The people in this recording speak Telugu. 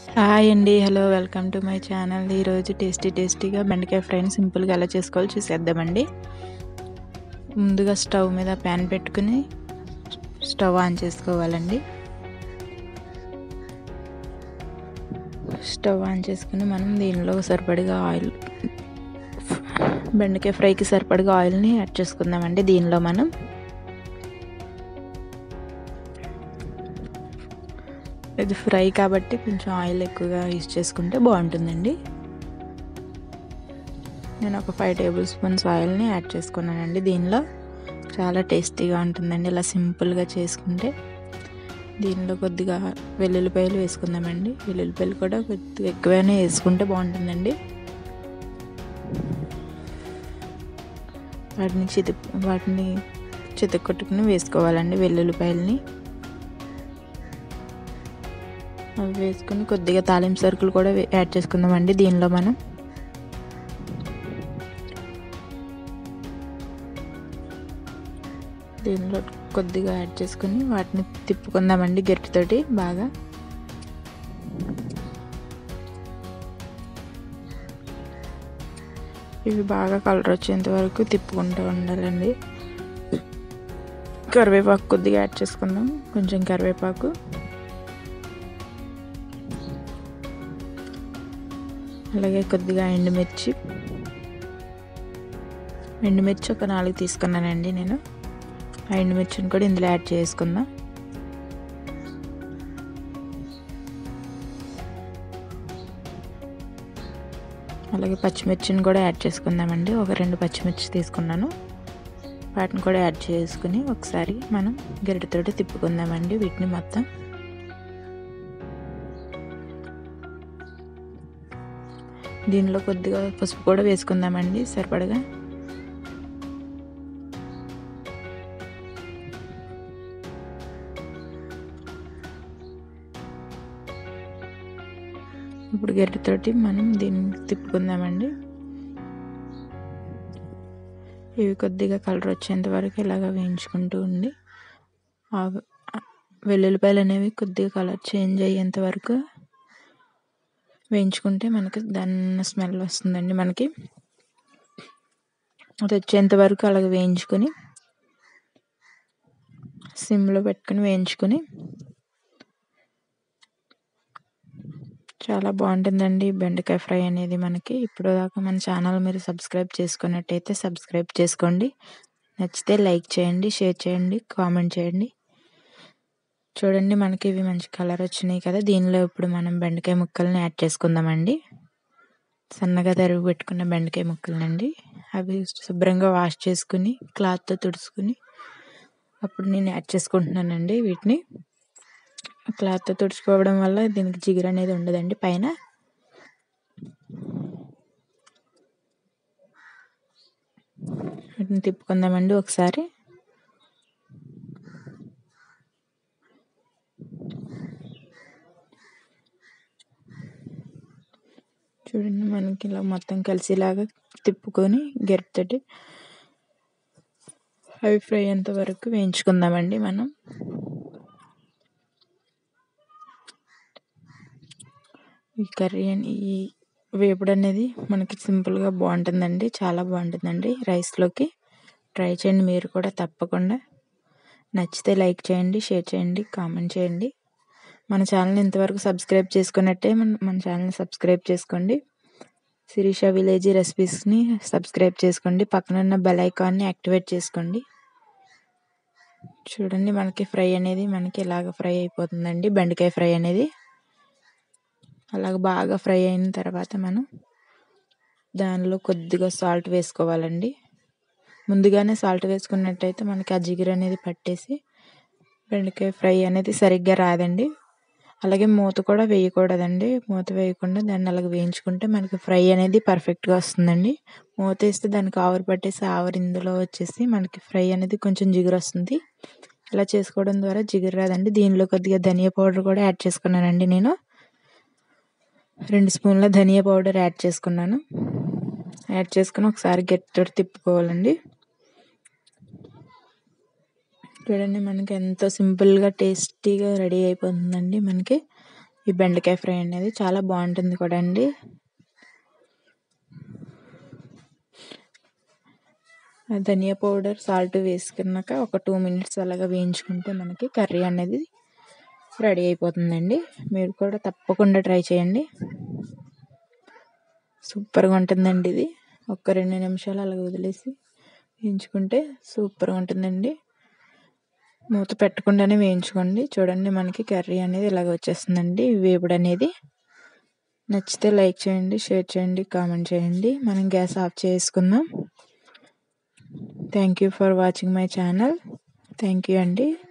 హాయ్ అండి hello welcome to my channel ఈరోజు టేస్టీ టేస్టీగా బెండకాయ ఫ్రైని సింపుల్గా ఎలా చేసుకోవాలో చూసేద్దామండి ముందుగా స్టవ్ మీద ప్యాన్ పెట్టుకుని స్టవ్ ఆన్ చేసుకోవాలండి స్టవ్ ఆన్ చేసుకుని మనం దీనిలో సరిపడిగా ఆయిల్ బెండకాయ ఫ్రైకి సరిపడిగా ఆయిల్ని యాడ్ చేసుకుందామండి దీనిలో మనం ఇది ఫ్రై కాబట్టి కొంచెం ఆయిల్ ఎక్కువగా యూజ్ చేసుకుంటే బాగుంటుందండి నేను ఒక ఫైవ్ టేబుల్ స్పూన్స్ ఆయిల్ని యాడ్ చేసుకున్నానండి దీనిలో చాలా టేస్టీగా ఉంటుందండి ఇలా సింపుల్గా చేసుకుంటే దీనిలో కొద్దిగా వెల్లుల్లిపాయలు వేసుకుందామండి వెల్లుల్లిపాయలు కూడా కొద్దిగా ఎక్కువనే వేసుకుంటే బాగుంటుందండి వాటిని చితి వాటిని చితకొట్టుకుని వేసుకోవాలండి వెల్లుల్లిపాయలని అవి వేసుకుని కొద్దిగా తాలింపు సరుకులు కూడా యాడ్ చేసుకుందామండి దీనిలో మనం దీనిలో కొద్దిగా యాడ్ చేసుకుని వాటిని తిప్పుకుందామండి గట్టితోటి బాగా ఇవి బాగా కలర్ వచ్చేంత వరకు తిప్పుకుంటూ ఉండాలండి కరివేపాకు కొద్దిగా యాడ్ చేసుకుందాం కొంచెం కరివేపాకు అలాగే కొద్దిగా ఎండుమిర్చి ఎండుమిర్చి ఒక నాలుగు తీసుకున్నానండి నేను ఆ ఎండుమిర్చిని కూడా ఇందులో యాడ్ చేసుకుందాం అలాగే పచ్చిమిర్చిని కూడా యాడ్ చేసుకుందామండి ఒక రెండు పచ్చిమిర్చి తీసుకున్నాను వాటిని కూడా యాడ్ చేసుకుని ఒకసారి మనం గరిటతోటి తిప్పుకుందామండి వీటిని మొత్తం దీనిలో కొద్దిగా పసుపు కూడా వేసుకుందామండి సరిపడగా ఇప్పుడు గరిటతోటి మనం దీన్ని తిప్పుకుందామండి ఇవి కొద్దిగా కలర్ వచ్చేంత వరకు ఇలాగ వేయించుకుంటూ ఉండి వెల్లుల్లిపాయలు అనేవి కొద్దిగా కలర్ చేంజ్ అయ్యేంత వరకు వేయించుకుంటే మనకి దాని స్మెల్ వస్తుందండి మనకి అది వచ్చేంత వరకు అలాగ వేయించుకొని సిమ్లో పెట్టుకుని వేయించుకొని చాలా బాగుంటుందండి బెండకాయ ఫ్రై అనేది మనకి ఇప్పుడు దాకా మన ఛానల్ మీరు సబ్స్క్రైబ్ చేసుకున్నట్టయితే సబ్స్క్రైబ్ చేసుకోండి నచ్చితే లైక్ చేయండి షేర్ చేయండి కామెంట్ చేయండి చూడండి మనకి ఇవి మంచి కలర్ వచ్చినాయి కదా దీనిలో ఇప్పుడు మనం బెండకాయ ముక్కల్ని యాడ్ చేసుకుందామండి సన్నగా తరిగి పెట్టుకున్న బెండకాయ ముక్కలనండి అవి శుభ్రంగా వాష్ చేసుకుని క్లాత్తో తుడుచుకుని అప్పుడు నేను యాడ్ చేసుకుంటున్నానండి వీటిని క్లాత్తో తుడుచుకోవడం వల్ల దీనికి జిగురు అనేది ఉండదండి పైన వీటిని తిప్పుకుందామండి ఒకసారి చూడండి మనకి ఇలా మొత్తం కలిసేలాగా తిప్పుకొని గరిటెతోటి అవి ఫ్రై అయ్యేంత వరకు వేయించుకుందామండి మనం ఈ కర్రీ ఈ వేపుడు అనేది మనకి సింపుల్గా బాగుంటుందండి చాలా బాగుంటుందండి రైస్లోకి ట్రై చేయండి మీరు కూడా తప్పకుండా నచ్చితే లైక్ చేయండి షేర్ చేయండి కామెంట్ చేయండి మన ఛానల్ ఇంతవరకు సబ్స్క్రైబ్ చేసుకున్నట్టే మన మన ఛానల్ని సబ్స్క్రైబ్ చేసుకోండి శిరీష విలేజ్ రెసిపీస్ని సబ్స్క్రైబ్ చేసుకోండి పక్కన ఉన్న బెల్ ఐకాన్ని యాక్టివేట్ చేసుకోండి చూడండి మనకి ఫ్రై అనేది మనకి ఇలాగ ఫ్రై అయిపోతుందండి బెండకాయ ఫ్రై అనేది అలాగ బాగా ఫ్రై అయిన తర్వాత మనం దానిలో కొద్దిగా సాల్ట్ వేసుకోవాలండి ముందుగానే సాల్ట్ వేసుకున్నట్టయితే మనకి ఆ జిగురు అనేది పట్టేసి బెండకాయ ఫ్రై అనేది సరిగ్గా రాదండి అలాగే మూత కూడా వేయకూడదండి మూత వేయకుండా దాన్ని అలాగ వేయించుకుంటే మనకి ఫ్రై అనేది పర్ఫెక్ట్గా వస్తుందండి మూత వేస్తే దానికి ఆవిరి పట్టేసి ఆవిరి ఇందులో వచ్చేసి మనకి ఫ్రై అనేది కొంచెం జిగురు వస్తుంది ఇలా చేసుకోవడం ద్వారా జిగురు రాదండి దీనిలో కొద్దిగా ధనియా పౌడర్ కూడా యాడ్ చేసుకున్నానండి నేను రెండు స్పూన్ల ధనియా పౌడర్ యాడ్ చేసుకున్నాను యాడ్ చేసుకుని ఒకసారి గట్టితో తిప్పుకోవాలండి చూడండి మనకి ఎంతో సింపుల్గా టేస్టీగా రెడీ అయిపోతుందండి మనకి ఈ బెండకాయ ఫ్రై అనేది చాలా బాగుంటుంది కూడా అండి ధనియా పౌడర్ సాల్ట్ వేసుకున్నాక ఒక టూ మినిట్స్ అలాగా వేయించుకుంటే మనకి కర్రీ అనేది రెడీ అయిపోతుందండి మీరు కూడా తప్పకుండా ట్రై చేయండి సూపర్గా ఉంటుందండి ఇది ఒక్క రెండు నిమిషాలు అలా వదిలేసి వేయించుకుంటే సూపర్గా ఉంటుందండి మూత పెట్టకుండానే వేయించుకోండి చూడండి మనకి కర్రీ అనేది ఇలాగ వచ్చేస్తుందండి వేపుడు అనేది నచ్చితే లైక్ చేయండి షేర్ చేయండి కామెంట్ చేయండి మనం గ్యాస్ ఆఫ్ చేసుకుందాం thank you for watching my channel thank you అండి